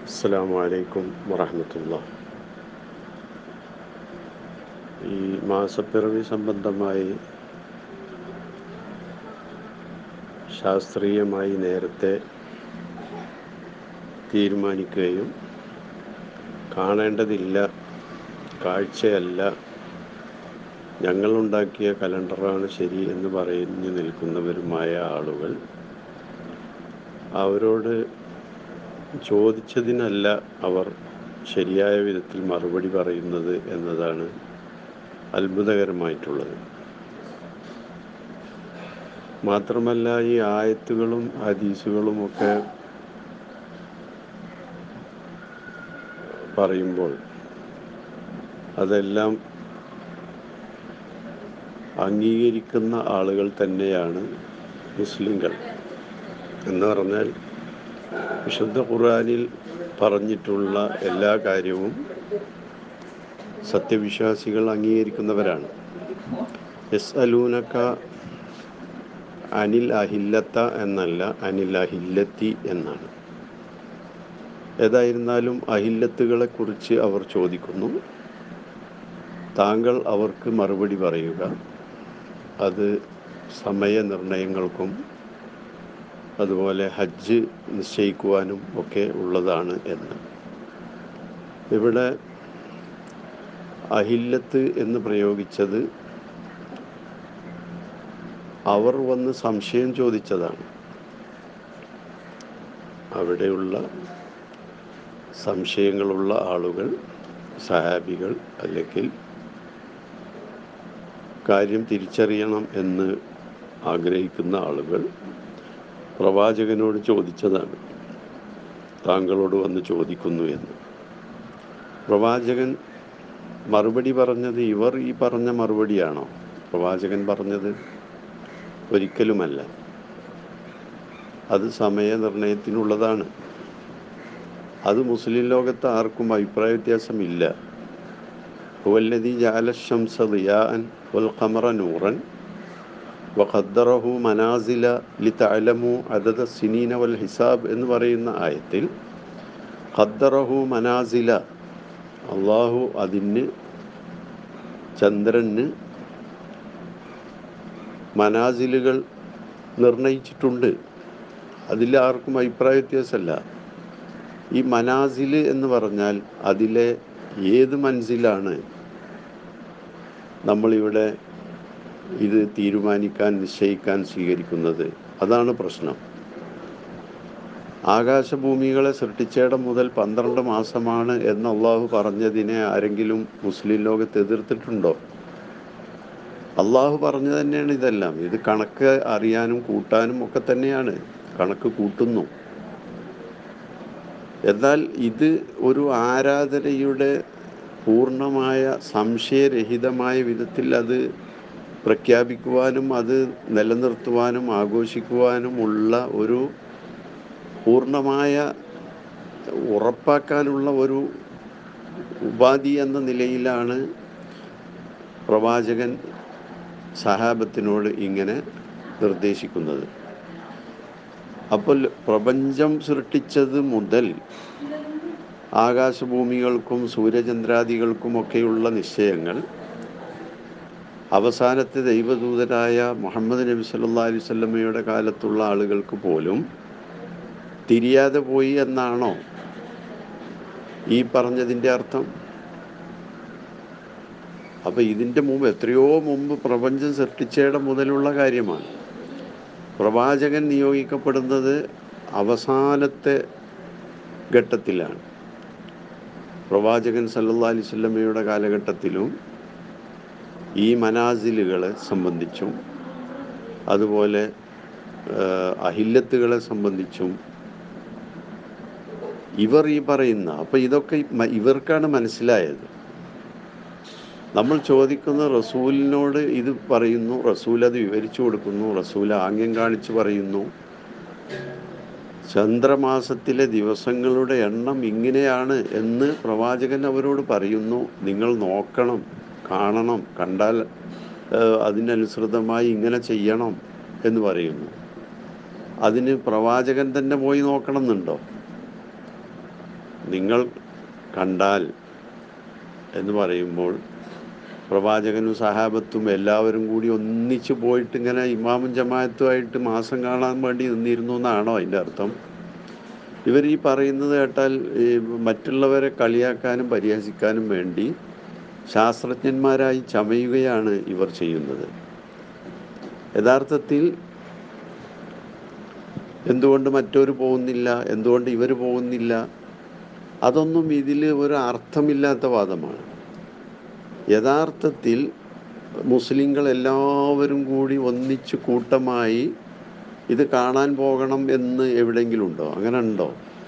അസ്സാം വലൈക്കും വറഹമത്തുള്ള ഈ മാസപ്പിറവി സംബന്ധമായി ശാസ്ത്രീയമായി നേരത്തെ തീരുമാനിക്കുകയും കാണേണ്ടതില്ല കാഴ്ചയല്ല ഞങ്ങളുണ്ടാക്കിയ കലണ്ടറാണ് ശരി എന്ന് പറഞ്ഞു നിൽക്കുന്നവരുമായ ആളുകൾ അവരോട് ചോദിച്ചതിനല്ല അവർ ശരിയായ വിധത്തിൽ മറുപടി പറയുന്നത് എന്നതാണ് അത്ഭുതകരമായിട്ടുള്ളത് മാത്രമല്ല ഈ ആയത്തുകളും ഹദീസുകളും ഒക്കെ പറയുമ്പോൾ അതെല്ലാം അംഗീകരിക്കുന്ന ആളുകൾ തന്നെയാണ് മുസ്ലിങ്ങൾ എന്ന് പറഞ്ഞാൽ വിശുദ്ധ ഖുർആനിൽ പറഞ്ഞിട്ടുള്ള എല്ലാ കാര്യവും സത്യവിശ്വാസികൾ അംഗീകരിക്കുന്നവരാണ് എസ് അലൂനക്ക അനിൽ അഹില്ലത്ത എന്നല്ല അനിൽ അഹില്ലത്തി എന്നാണ് ഏതായിരുന്നാലും അഹില്ലത്തുകളെ കുറിച്ച് അവർ ചോദിക്കുന്നു താങ്കൾ അവർക്ക് മറുപടി പറയുക അത് സമയനിർണയങ്ങൾക്കും അതുപോലെ ഹജ്ജ് നിശ്ചയിക്കുവാനും ഒക്കെ ഉള്ളതാണ് എന്ന് ഇവിടെ അഹില്ലത്ത് എന്ന് പ്രയോഗിച്ചത് അവർ വന്ന് സംശയം ചോദിച്ചതാണ് അവിടെയുള്ള സംശയങ്ങളുള്ള ആളുകൾ സഹാബികൾ അല്ലെങ്കിൽ കാര്യം തിരിച്ചറിയണം എന്ന് ആഗ്രഹിക്കുന്ന ആളുകൾ പ്രവാചകനോട് ചോദിച്ചതാണ് താങ്കളോട് വന്ന് ചോദിക്കുന്നു എന്ന് പ്രവാചകൻ മറുപടി പറഞ്ഞത് ഇവർ ഈ പറഞ്ഞ മറുപടിയാണോ പ്രവാചകൻ പറഞ്ഞത് ഒരിക്കലുമല്ല അത് സമയനിർണയത്തിനുള്ളതാണ് അത് മുസ്ലിം ലോകത്ത് ആർക്കും അഭിപ്രായ വ്യത്യാസമില്ല ഹുവല്ലതി ജാലശംസ ദിയാൻ വൽ ഖമറ നൂറൻ വഖദ്ദറഹു മനാസില ലി തഅലമു അദദ സിനീന വൽ ഹിസാബ് എന്ന് പറയുന്ന ആയത്തിൽ ഖദ്ദറഹു മനാസില അള്ളാഹു അതിന് ചന്ദ്രന് മനാസിലുകൾ നിർണയിച്ചിട്ടുണ്ട് അതിൽ ആർക്കും അഭിപ്രായ വ്യത്യാസമല്ല ഈ മനാസിൽ എന്ന് പറഞ്ഞാൽ അതിലെ ഏത് മനസ്സിലാണ് നമ്മളിവിടെ ഇത് തീരുമാനിക്കാൻ നിശ്ചയിക്കാൻ സ്വീകരിക്കുന്നത് അതാണ് പ്രശ്നം ആകാശഭൂമികളെ സൃഷ്ടിച്ചേടം മുതൽ പന്ത്രണ്ട് മാസമാണ് എന്ന് അള്ളാഹു പറഞ്ഞതിനെ ആരെങ്കിലും മുസ്ലിം ലോകത്ത് എതിർത്തിട്ടുണ്ടോ അള്ളാഹു പറഞ്ഞു തന്നെയാണ് ഇതെല്ലാം ഇത് കണക്ക് അറിയാനും കൂട്ടാനും ഒക്കെ തന്നെയാണ് കണക്ക് കൂട്ടുന്നു എന്നാൽ ഇത് ഒരു ആരാധനയുടെ പൂർണ്ണമായ സംശയരഹിതമായ വിധത്തിൽ അത് പ്രഖ്യാപിക്കുവാനും അത് നിലനിർത്തുവാനും ആഘോഷിക്കുവാനുമുള്ള ഒരു പൂർണ്ണമായ ഉറപ്പാക്കാനുള്ള ഒരു ഉപാധി എന്ന നിലയിലാണ് പ്രവാചകൻ സഹാബത്തിനോട് ഇങ്ങനെ നിർദ്ദേശിക്കുന്നത് അപ്പോൾ പ്രപഞ്ചം സൃഷ്ടിച്ചത് മുതൽ ആകാശഭൂമികൾക്കും സൂര്യചന്ദ്രാദികൾക്കുമൊക്കെയുള്ള നിശ്ചയങ്ങൾ അവസാനത്തെ ദൈവദൂതരായ മുഹമ്മദ് നബി സല്ലാ അലൈഹി സ്വല്ലമ്മയുടെ കാലത്തുള്ള ആളുകൾക്ക് പോലും തിരിയാതെ പോയി എന്നാണോ ഈ പറഞ്ഞതിൻ്റെ അർത്ഥം അപ്പം ഇതിൻ്റെ മുമ്പ് എത്രയോ മുമ്പ് പ്രപഞ്ചം സൃഷ്ടിച്ചേടം മുതലുള്ള കാര്യമാണ് പ്രവാചകൻ നിയോഗിക്കപ്പെടുന്നത് അവസാനത്തെ ഘട്ടത്തിലാണ് പ്രവാചകൻ സല്ലാ അലൈഹി സ്വല്ലമ്മയുടെ കാലഘട്ടത്തിലും ഈ മനാസിലുകളെ സംബന്ധിച്ചും അതുപോലെ അഹില്ലത്തുകളെ സംബന്ധിച്ചും ഇവർ ഈ പറയുന്ന അപ്പം ഇതൊക്കെ ഇവർക്കാണ് മനസ്സിലായത് നമ്മൾ ചോദിക്കുന്ന റസൂലിനോട് ഇത് പറയുന്നു റസൂൽ അത് വിവരിച്ചു കൊടുക്കുന്നു റസൂൽ ആംഗ്യം കാണിച്ച് പറയുന്നു ചന്ദ്രമാസത്തിലെ ദിവസങ്ങളുടെ എണ്ണം ഇങ്ങനെയാണ് എന്ന് പ്രവാചകൻ അവരോട് പറയുന്നു നിങ്ങൾ നോക്കണം കാണണം കണ്ടാൽ അതിനനുസൃതമായി ഇങ്ങനെ ചെയ്യണം എന്ന് പറയുന്നു അതിന് പ്രവാചകൻ തന്നെ പോയി നോക്കണം എന്നുണ്ടോ നിങ്ങൾ കണ്ടാൽ എന്ന് പറയുമ്പോൾ പ്രവാചകനും സഹാബത്തും എല്ലാവരും കൂടി ഒന്നിച്ച് പോയിട്ട് ഇങ്ങനെ ഇമാമും ജമാഅത്തുമായിട്ട് മാസം കാണാൻ വേണ്ടി നിന്നിരുന്നു എന്നാണോ അതിൻ്റെ അർത്ഥം ഇവർ ഈ പറയുന്നത് കേട്ടാൽ ഈ മറ്റുള്ളവരെ കളിയാക്കാനും പരിഹസിക്കാനും വേണ്ടി ശാസ്ത്രജ്ഞന്മാരായി ചമയുകയാണ് ഇവർ ചെയ്യുന്നത് യഥാർത്ഥത്തിൽ എന്തുകൊണ്ട് മറ്റൊരു പോകുന്നില്ല എന്തുകൊണ്ട് ഇവർ പോകുന്നില്ല അതൊന്നും ഇതിൽ ഒരു അർത്ഥമില്ലാത്ത വാദമാണ് യഥാർത്ഥത്തിൽ മുസ്ലിങ്ങൾ എല്ലാവരും കൂടി ഒന്നിച്ച് കൂട്ടമായി ഇത് കാണാൻ പോകണം എന്ന് എവിടെയെങ്കിലും ഉണ്ടോ അങ്ങനെ ഉണ്ടോ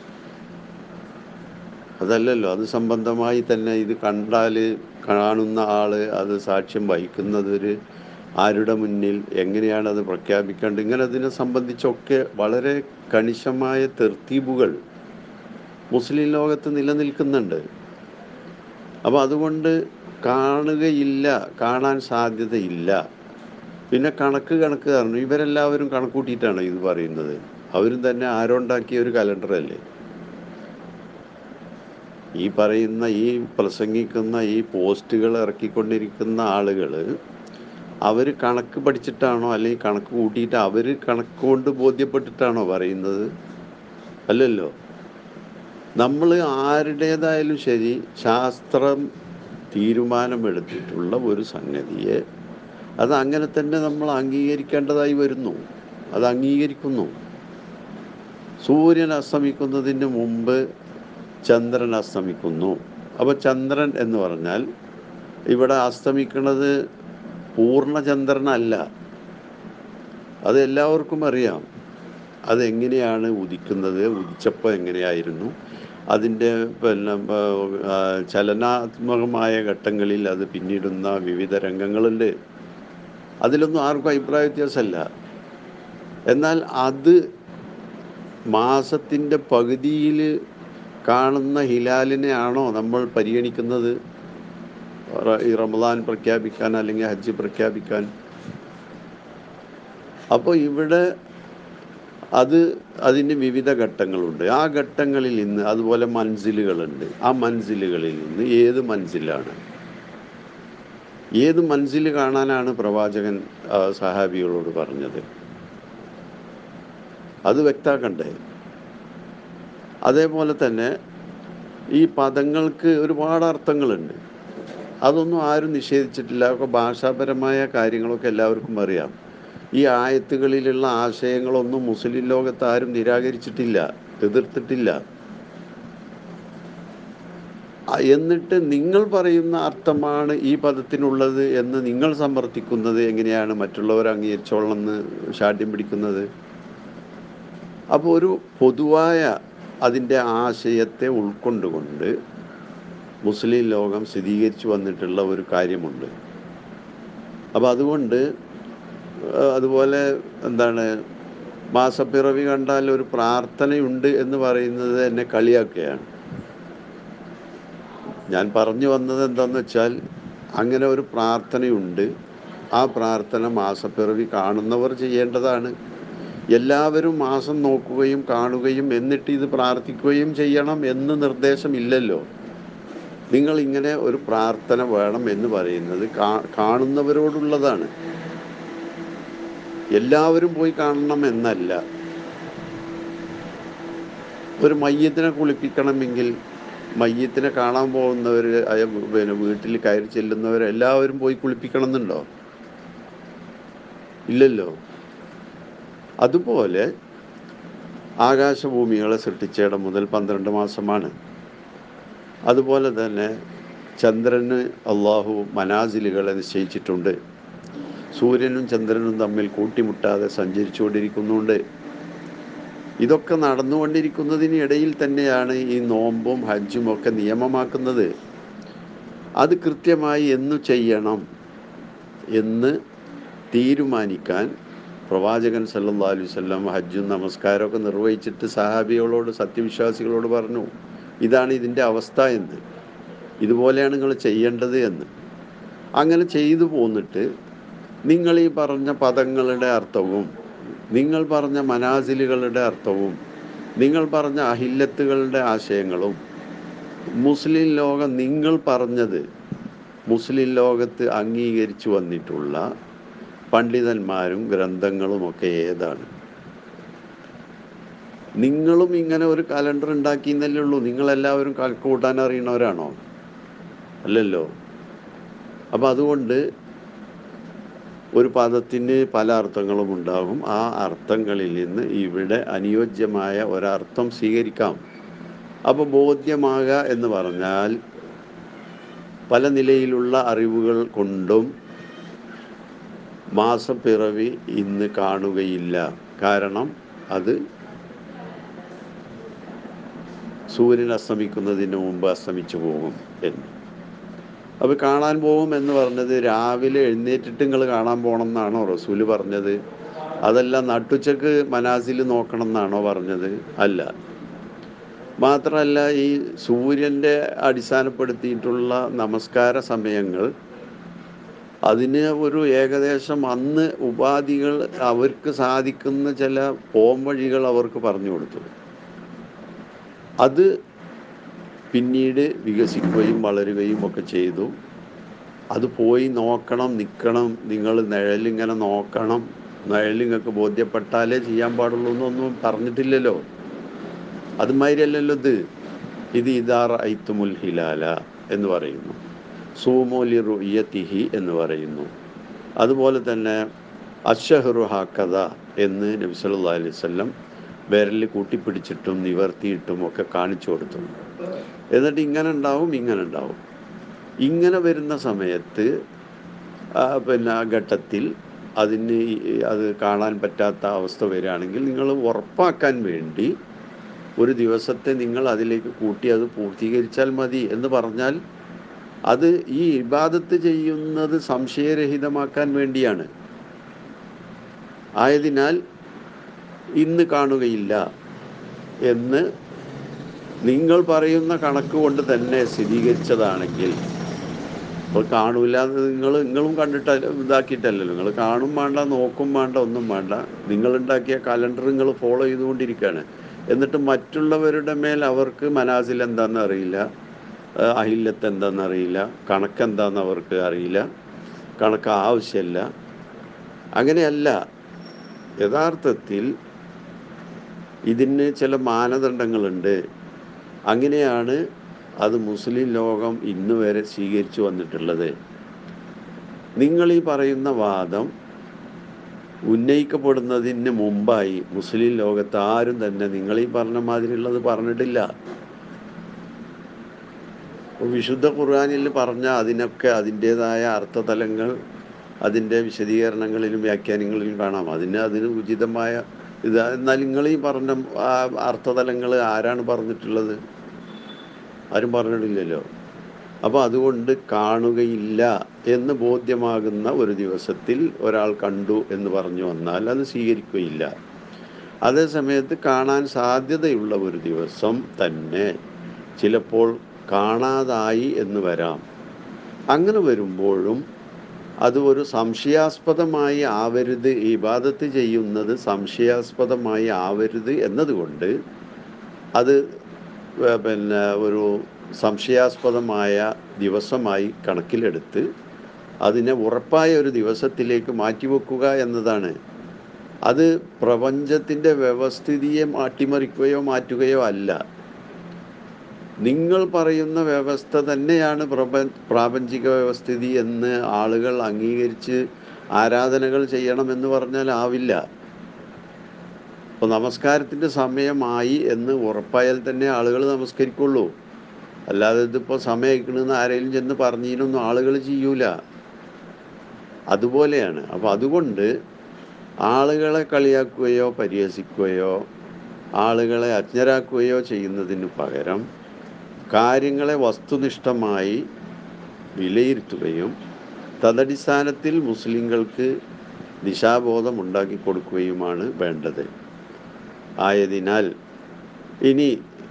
അതല്ലല്ലോ അത് സംബന്ധമായി തന്നെ ഇത് കണ്ടാൽ കാണുന്ന ആള് അത് സാക്ഷ്യം വഹിക്കുന്നത് ഒരു ആരുടെ മുന്നിൽ എങ്ങനെയാണ് അത് പ്രഖ്യാപിക്കേണ്ടത് ഇങ്ങനെ അതിനെ സംബന്ധിച്ചൊക്കെ വളരെ കണിശമായ തെർത്തീബുകൾ മുസ്ലിം ലോകത്ത് നിലനിൽക്കുന്നുണ്ട് അപ്പോൾ അതുകൊണ്ട് കാണുകയില്ല കാണാൻ സാധ്യതയില്ല പിന്നെ കണക്ക് കണക്ക് പറഞ്ഞു ഇവരെല്ലാവരും കണക്കൂട്ടിയിട്ടാണ് ഇത് പറയുന്നത് അവരും തന്നെ ആരോണ്ടാക്കിയ ഒരു കലണ്ടറല്ലേ ഈ പറയുന്ന ഈ പ്രസംഗിക്കുന്ന ഈ പോസ്റ്റുകൾ ഇറക്കിക്കൊണ്ടിരിക്കുന്ന ആളുകൾ അവർ കണക്ക് പഠിച്ചിട്ടാണോ അല്ലെങ്കിൽ കണക്ക് കൂട്ടിയിട്ട് അവർ കണക്ക് കൊണ്ട് ബോധ്യപ്പെട്ടിട്ടാണോ പറയുന്നത് അല്ലല്ലോ നമ്മൾ ആരുടേതായാലും ശരി ശാസ്ത്രം തീരുമാനമെടുത്തിട്ടുള്ള ഒരു സംഗതിയെ അത് അങ്ങനെ തന്നെ നമ്മൾ അംഗീകരിക്കേണ്ടതായി വരുന്നു അത് അംഗീകരിക്കുന്നു സൂര്യൻ അസ്തമിക്കുന്നതിന് മുമ്പ് ചന്ദ്രൻ അസ്തമിക്കുന്നു അപ്പോൾ ചന്ദ്രൻ എന്ന് പറഞ്ഞാൽ ഇവിടെ അസ്തമിക്കുന്നത് പൂർണ്ണചന്ദ്രനല്ല അത് എല്ലാവർക്കും അറിയാം അതെങ്ങനെയാണ് ഉദിക്കുന്നത് ഉദിച്ചപ്പോൾ എങ്ങനെയായിരുന്നു അതിൻ്റെ പിന്നെ ആ, ചലനാത്മകമായ ഘട്ടങ്ങളിൽ അത് പിന്നിടുന്ന വിവിധ രംഗങ്ങളുണ്ട് അതിലൊന്നും ആർക്കും അഭിപ്രായ വ്യത്യാസമല്ല എന്നാൽ അത് മാസത്തിൻ്റെ പകുതിയിൽ കാണുന്ന ഹിലാലിനെ ആണോ നമ്മൾ പരിഗണിക്കുന്നത് റ- ഈ റമദാൻ പ്രഖ്യാപിക്കാൻ അല്ലെങ്കിൽ ഹജ്ജ് പ്രഖ്യാപിക്കാൻ അപ്പോൾ ഇവിടെ അത് അതിന് വിവിധ ഘട്ടങ്ങളുണ്ട് ആ ഘട്ടങ്ങളിൽ നിന്ന് അതുപോലെ മൻസിലുകളുണ്ട് ആ മൻസിലുകളിൽ നിന്ന് ഏത് മൻസിലാണ് ഏത് മൻസിൽ കാണാനാണ് പ്രവാചകൻ ആ, സഹാബികളോട് പറഞ്ഞത് അത് വ്യക്താക്കണ്ടേ അതേപോലെ തന്നെ ഈ പദങ്ങൾക്ക് ഒരുപാട് അർത്ഥങ്ങളുണ്ട് അതൊന്നും ആരും നിഷേധിച്ചിട്ടില്ല ഒക്കെ ഭാഷാപരമായ കാര്യങ്ങളൊക്കെ എല്ലാവർക്കും അറിയാം ഈ ആയത്തുകളിലുള്ള ആശയങ്ങളൊന്നും മുസ്ലിം ലോകത്ത് ആരും നിരാകരിച്ചിട്ടില്ല എതിർത്തിട്ടില്ല ആ, എന്നിട്ട് നിങ്ങൾ പറയുന്ന അർത്ഥമാണ് ഈ പദത്തിനുള്ളത് എന്ന് നിങ്ങൾ സമർത്ഥിക്കുന്നത് എങ്ങനെയാണ് മറ്റുള്ളവർ അംഗീകരിച്ചോളെന്ന് ശാഠ്യം പിടിക്കുന്നത് അപ്പോൾ ഒരു പൊതുവായ അതിൻ്റെ ആശയത്തെ ഉൾക്കൊണ്ടുകൊണ്ട് മുസ്ലിം ലോകം സ്ഥിരീകരിച്ചു വന്നിട്ടുള്ള ഒരു കാര്യമുണ്ട് അപ്പോൾ അതുകൊണ്ട് ആ, അതുപോലെ എന്താണ് മാസപ്പിറവി കണ്ടാൽ ഒരു പ്രാർത്ഥനയുണ്ട് എന്ന് പറയുന്നത് എന്നെ കളിയാക്കുകയാണ് ഞാൻ പറഞ്ഞു വന്നത് എന്താന്ന് വെച്ചാൽ അങ്ങനെ ഒരു പ്രാർത്ഥനയുണ്ട് ആ പ്രാർത്ഥന മാസപ്പിറവി കാണുന്നവർ ചെയ്യേണ്ടതാണ് എല്ലാവരും മാസം നോക്കുകയും കാണുകയും എന്നിട്ട് ഇത് പ്രാർത്ഥിക്കുകയും ചെയ്യണം എന്ന് നിർദ്ദേശമില്ലല്ലോ നിങ്ങൾ ഇങ്ങനെ ഒരു പ്രാർത്ഥന വേണം എന്ന് പറയുന്നത് കാ- കാണുന്നവരോടുള്ളതാണ് എല്ലാവരും പോയി കാണണം എന്നല്ല ഒരു മയ്യത്തിനെ കുളിപ്പിക്കണമെങ്കിൽ മയ്യത്തിനെ കാണാൻ പോകുന്നവർ പിന്നെ വീട്ടിൽ കയറി ചെല്ലുന്നവർ എല്ലാവരും പോയി കുളിപ്പിക്കണം എന്നുണ്ടോ ഇല്ലല്ലോ അതുപോലെ ആകാശഭൂമികളെ സൃഷ്ടിച്ചിടം മുതൽ പന്ത്രണ്ട് മാസമാണ് അതുപോലെ തന്നെ ചന്ദ്രന് അള്ളാഹു മനാസിലുകളെ നിശ്ചയിച്ചിട്ടുണ്ട് സൂര്യനും ചന്ദ്രനും തമ്മിൽ കൂട്ടിമുട്ടാതെ സഞ്ചരിച്ചുകൊണ്ടിരിക്കുന്നുണ്ട് ഇതൊക്കെ നടന്നുകൊണ്ടിരിക്കുന്നതിന് ഇടയിൽ തന്നെയാണ് ഈ നോമ്പും ഹജ്ജും ഒക്കെ നിയമമാക്കുന്നത് അത് കൃത്യമായി എന്നു ചെയ്യണം എന്ന് തീരുമാനിക്കാൻ പ്രവാചകൻ സല്ലല്ലാഹു അലൈഹി വസല്ലം ഹജ്ജും നമസ്കാരമൊക്കെ നിർവഹിച്ചിട്ട് സഹാബികളോട് സത്യവിശ്വാസികളോട് പറഞ്ഞു ഇതാണ് ഇതിൻ്റെ അവസ്ഥ എന്ന് ഇതുപോലെയാണ് നിങ്ങൾ ചെയ്യേണ്ടത് എന്ന് അങ്ങനെ ചെയ്തു പോന്നിട്ട് നിങ്ങൾ ഈ പറഞ്ഞ പദങ്ങളുടെ അർത്ഥവും നിങ്ങൾ പറഞ്ഞ മനാസിലുകളുടെ അർത്ഥവും നിങ്ങൾ പറഞ്ഞ അഹില്ലത്തുകളുടെ ആശയങ്ങളും മുസ്ലിം ലോകം നിങ്ങൾ പറഞ്ഞത് മുസ്ലിം ലോകത്ത് അംഗീകരിച്ചു വന്നിട്ടുള്ള പണ്ഡിതന്മാരും ഗ്രന്ഥങ്ങളുമൊക്കെ ഏതാണ് നിങ്ങളും ഇങ്ങനെ ഒരു കലണ്ടർ ഉണ്ടാക്കിയെന്നല്ലേ ഉള്ളൂ നിങ്ങളെല്ലാവരും കണക്ക് കൂട്ടാൻ അറിയണവരാണോ അല്ലല്ലോ അപ്പം അതുകൊണ്ട് ഒരു പദത്തിന് പല അർത്ഥങ്ങളും ഉണ്ടാകും ആ അർത്ഥങ്ങളിൽ നിന്ന് ഇവിടെ അനുയോജ്യമായ ഒരർത്ഥം സ്വീകരിക്കാം അപ്പോൾ ബോധ്യമാകുക എന്ന് പറഞ്ഞാൽ പല നിലയിലുള്ള അറിവുകൾ കൊണ്ടും മാസപ്പിറവി ഇന്ന് കാണുകയില്ല കാരണം അത് സൂര്യൻ അസ്തമിക്കുന്നതിന് മുമ്പ് അസ്തമിച്ചു പോകും എന്ന് അപ്പോൾ കാണാൻ പോകും എന്ന് പറഞ്ഞത് രാവിലെ എഴുന്നേറ്റിട്ട് നിങ്ങൾ കാണാൻ പോകണം എന്നാണോ റസൂല് പറഞ്ഞത് അതല്ല നട്ടുച്ചക്ക് മനാസിൽ നോക്കണം എന്നാണോ പറഞ്ഞത് അല്ല മാത്രമല്ല ഈ സൂര്യൻ്റെ അടിസ്ഥാനപ്പെടുത്തിയിട്ടുള്ള നമസ്കാര സമയങ്ങൾ അതിന് ഒരു ഏകദേശം അന്ന് ഉപാധികൾ അവർക്ക് സാധിക്കുന്ന ചില പോംവഴികൾ അവർക്ക് പറഞ്ഞു കൊടുത്തു അത് പിന്നീട് വികസിക്കുകയും വളരുകയും ഒക്കെ ചെയ്തു അത് പോയി നോക്കണം നിൽക്കണം നിങ്ങൾ നിഴലിങ്ങനെ നോക്കണം നിഴൽ നിങ്ങൾക്ക് ബോധ്യപ്പെട്ടാലേ ചെയ്യാൻ പാടുള്ളൂ എന്നൊന്നും പറഞ്ഞിട്ടില്ലല്ലോ അതുമാതിരിയല്ലല്ലോ ഇത് ഇത് ഇദാർ ഐത്തുമുൽ ഹിലാല എന്ന് പറയുന്നു സൂമോലി റുയ്യത്തിഹി എന്ന് പറയുന്നു അതുപോലെ തന്നെ അഷഹറു ഹാക്കഥ എന്ന് നബി സല്ലല്ലാഹു അലൈഹി വസല്ലം വിരലിൽ കൂട്ടിപ്പിടിച്ചിട്ടും നിവർത്തിയിട്ടും ഒക്കെ കാണിച്ചു കൊടുത്തു എന്നിട്ട് ഇങ്ങനെ ഉണ്ടാവും ഇങ്ങനെ ഉണ്ടാവും ഇങ്ങനെ വരുന്ന സമയത്ത് ആ, പിന്നെ ആ ഘട്ടത്തിൽ അതിന് ഈ- അത് കാണാൻ പറ്റാത്ത അവസ്ഥ വരികയാണെങ്കിൽ നിങ്ങൾ ഉറപ്പാക്കാൻ വേണ്ടി ഒരു ദിവസത്തെ നിങ്ങൾ അതിലേക്ക് കൂട്ടി അത് പൂർത്തീകരിച്ചാൽ മതി എന്ന് പറഞ്ഞാൽ അത് ഈ ഇബാദത്ത് ചെയ്യുന്നത് സംശയരഹിതമാക്കാൻ വേണ്ടിയാണ് ആയതിനാൽ ഇന്ന് കാണുകയില്ല എന്ന് നിങ്ങൾ പറയുന്ന കണക്ക് കൊണ്ട് തന്നെ സ്ഥിരീകരിച്ചതാണെങ്കിൽ അപ്പോൾ കാണൂല എന്ന് നിങ്ങൾ നിങ്ങളും കണ്ടിട്ട് ഇതാക്കിയിട്ടല്ലല്ലോ നിങ്ങൾ കാണും വേണ്ട നോക്കും വേണ്ട ഒന്നും വേണ്ട നിങ്ങളുണ്ടാക്കിയ കലണ്ടർ നിങ്ങൾ ഫോളോ ചെയ്തുകൊണ്ടിരിക്കുകയാണ് എന്നിട്ട് മറ്റുള്ളവരുടെ മേൽ അവർക്ക് മനാസിൽ എന്താണെന്ന് അറിയില്ല ആ, അഹില്ലത്ത് എന്താണെന്ന് അറിയില്ല കണക്ക് എന്താണെന്ന് അവർക്ക് അറിയില്ല കണക്ക് ആവശ്യമില്ല അങ്ങനെയല്ല യഥാർത്ഥത്തിൽ ഇതിന് ചില മാനദണ്ഡങ്ങളുണ്ട് അങ്ങനെയാണ് അത് മുസ്ലിം ലോകം ഇന്ന് വരെ സ്വീകരിച്ചു വന്നിട്ടുള്ളത് നിങ്ങൾ ഈ പറയുന്ന വാദം ഉന്നയിക്കപ്പെടുന്നതിന് മുമ്പായി മുസ്ലിം ലോകത്ത് ആരും തന്നെ നിങ്ങൾ ഈ പറഞ്ഞ മാതിരിയുള്ളത് പറഞ്ഞിട്ടില്ല അപ്പോൾ വിശുദ്ധ ഖുർആനിൽ പറഞ്ഞ അതിനൊക്കെ അതിൻ്റേതായ അർത്ഥതലങ്ങൾ അതിൻ്റെ വിശദീകരണങ്ങളിലും വ്യാഖ്യാനങ്ങളിലും കാണാം അതിന് അതിന് ഉചിതമായ ഇത് എന്നാൽ നിങ്ങൾ ഈ പറഞ്ഞ ആ അർത്ഥതലങ്ങൾ ആരാണ് പറഞ്ഞിട്ടുള്ളത് ആരും പറഞ്ഞിട്ടില്ലല്ലോ അപ്പോൾ അതുകൊണ്ട് കാണുകയില്ല എന്ന് ബോധ്യമാകുന്ന ഒരു ദിവസത്തിൽ ഒരാൾ കണ്ടു എന്ന് പറഞ്ഞു വന്നാൽ അത് സ്വീകരിക്കുകയില്ല അതേ സമയത്ത് കാണാൻ സാധ്യതയുള്ള ഒരു ദിവസം തന്നെ ചിലപ്പോൾ കാണാതായി എന്ന് വരാം അങ്ങനെ വരുമ്പോഴും അത് ഒരു സംശയാസ്പദമായി ആവരുത് ഇബാദത്ത് ചെയ്യുന്നത് സംശയാസ്പദമായി ആവരുത് എന്നതുകൊണ്ട് അത് വേ- പിന്നെ ഒരു സംശയാസ്പദമായ ദിവസമായി കണക്കിലെടുത്ത് അതിനെ ഉറപ്പായ ഒരു ദിവസത്തിലേക്ക് മാറ്റിവെക്കുക എന്നതാണ് അത് പ്രപഞ്ചത്തിൻ്റെ വ്യവസ്ഥിതിയെ മാറ്റിമറിക്കുകയോ മാറ്റുകയോ അല്ല നിങ്ങൾ പറയുന്ന വ്യവസ്ഥ തന്നെയാണ് പ്രപ പ്രാപഞ്ചിക വ്യവസ്ഥിതി എന്ന് ആളുകൾ അംഗീകരിച്ച് ആരാധനകൾ ചെയ്യണമെന്ന് പറഞ്ഞാൽ ആവില്ല അപ്പോൾ നമസ്കാരത്തിൻ്റെ സമയമായി എന്ന് ഉറപ്പായാൽ തന്നെ ആളുകൾ നമസ്കരിക്കുള്ളൂ അല്ലാതെ ഇതിപ്പോൾ സമയക്കണമെന്ന് ആരെങ്കിലും ചെന്ന് പറഞ്ഞതിനൊന്നും ആളുകൾ ചെയ്യൂല അതുപോലെയാണ് അപ്പോൾ അതുകൊണ്ട് ആളുകളെ കളിയാക്കുകയോ പരിഹസിക്കുകയോ ആളുകളെ അജ്ഞരാക്കുകയോ ചെയ്യുന്നതിന് പകരം കാര്യങ്ങളെ വസ്തുനിഷ്ഠമായി വിലയിരുത്തുകയും തദടിസ്ഥാനത്തിൽ മുസ്ലിങ്ങൾക്ക് ദിശാബോധം ഉണ്ടാക്കി കൊടുക്കുകയുമാണ് വേണ്ടത് ആയതിനാൽ ഇനി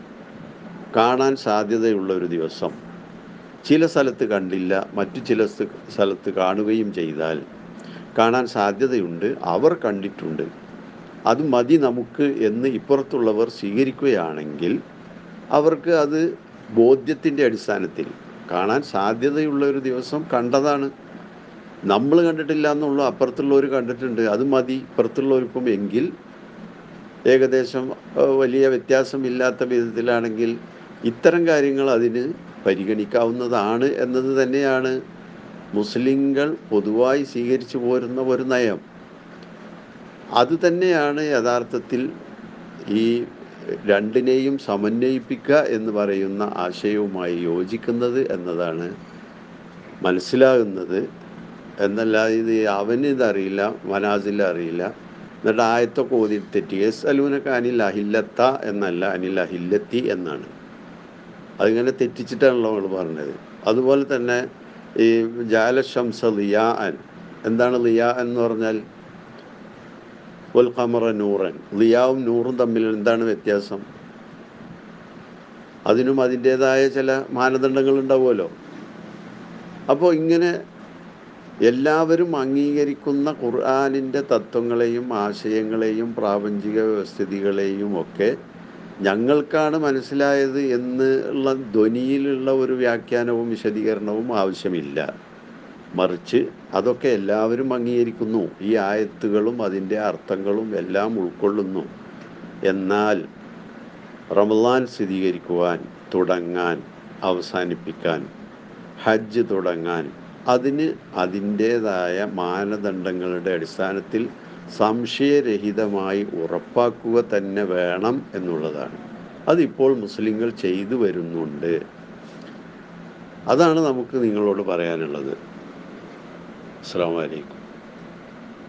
കാണാൻ സാധ്യതയുള്ള ഒരു ദിവസം ചില സ്ഥലത്ത് കണ്ടില്ല മറ്റു ചില സ്ഥ- സ്ഥലത്ത് കാണുകയും ചെയ്താൽ കാണാൻ സാധ്യതയുണ്ട് അവർ കണ്ടിട്ടുണ്ട് അത് മതി നമുക്ക് എന്ന് ഇപ്പുറത്തുള്ളവർ സ്വീകരിക്കുകയാണെങ്കിൽ അവർക്ക് അത് ബോധ്യത്തിൻ്റെ അടിസ്ഥാനത്തിൽ കാണാൻ സാധ്യതയുള്ള ഒരു ദിവസം കണ്ടതാണ് നമ്മൾ കണ്ടിട്ടില്ല എന്നുള്ളൂ അപ്പുറത്തുള്ളവർ കണ്ടിട്ടുണ്ട് അത് മതി ഇപ്പുറത്തുള്ളവർക്കും എങ്കിൽ ഏകദേശം ഏഹ്, വലിയ വ്യത്യാസമില്ലാത്ത വിധത്തിലാണെങ്കിൽ ഇത്തരം കാര്യങ്ങൾ അതിന് പരിഗണിക്കാവുന്നതാണ് എന്നത് തന്നെയാണ് മുസ്ലിങ്ങൾ പൊതുവായി സ്വീകരിച്ചു പോരുന്ന ഒരു നയം അത് തന്നെയാണ് യഥാർത്ഥത്തിൽ ഈ രണ്ടിനെയും സമന്വയിപ്പിക്കുക എന്ന് പറയുന്ന ആശയവുമായി യോജിക്കുന്നത് എന്നതാണ് മനസ്സിലാകുന്നത് എന്നല്ലാതെ ഇത് അവന് ഇതറിയില്ല മനാസിൽ അറിയില്ല എന്നിട്ട് ആയത്തൊക്കെ ഓതി തെറ്റി എസ് അലൂനൊക്കെ അനിൽ അഹില്ലത്ത എന്നല്ല അനിൽ അഹില്ലത്തി എന്നാണ് അതിങ്ങനെ തെറ്റിച്ചിട്ടാണല്ലോ നമ്മൾ പറഞ്ഞത് അതുപോലെ തന്നെ ഈ ജാലശംസ ലിയാ അൻ എന്താണ് ലിയാ എന്ന് പറഞ്ഞാൽ വൽ ഖമറ നൂറൻ ലിയാവും നൂറും തമ്മിൽ എന്താണ് വ്യത്യാസം അതിനും അതിൻ്റേതായ ചില മാനദണ്ഡങ്ങൾ ഉണ്ടാവുമല്ലോ അപ്പോൾ ഇങ്ങനെ എല്ലാവരും അംഗീകരിക്കുന്ന ഖുർആാനിൻ്റെ തത്വങ്ങളെയും ആശയങ്ങളെയും പ്രാപഞ്ചിക വ്യവസ്ഥിതികളെയും ഒക്കെ ഞങ്ങൾക്കാണ് മനസ്സിലായത് എന്ന് ഉള്ള ധ്വനിയിലുള്ള ഒരു വ്യാഖ്യാനവും വിശദീകരണവും ആവശ്യമില്ല മറിച്ച് അതൊക്കെ എല്ലാവരും അംഗീകരിക്കുന്നു ഈ ആയത്തുകളും അതിൻ്റെ അർത്ഥങ്ങളും എല്ലാം ഉൾക്കൊള്ളുന്നു എന്നാൽ റമദാൻ സ്ഥിരീകരിക്കുവാൻ തുടങ്ങാൻ അവസാനിപ്പിക്കാൻ ഹജ്ജ് തുടങ്ങാൻ അതിന് അതിൻ്റേതായ മാനദണ്ഡങ്ങളുടെ അടിസ്ഥാനത്തിൽ സംശയരഹിതമായി ഉറപ്പാക്കുക തന്നെ വേണം എന്നുള്ളതാണ് അതിപ്പോൾ മുസ്ലിങ്ങൾ ചെയ്തു വരുന്നുണ്ട് അതാണ് നമുക്ക് നിങ്ങളോട് പറയാനുള്ളത് അസ്സാം വലൈക്കും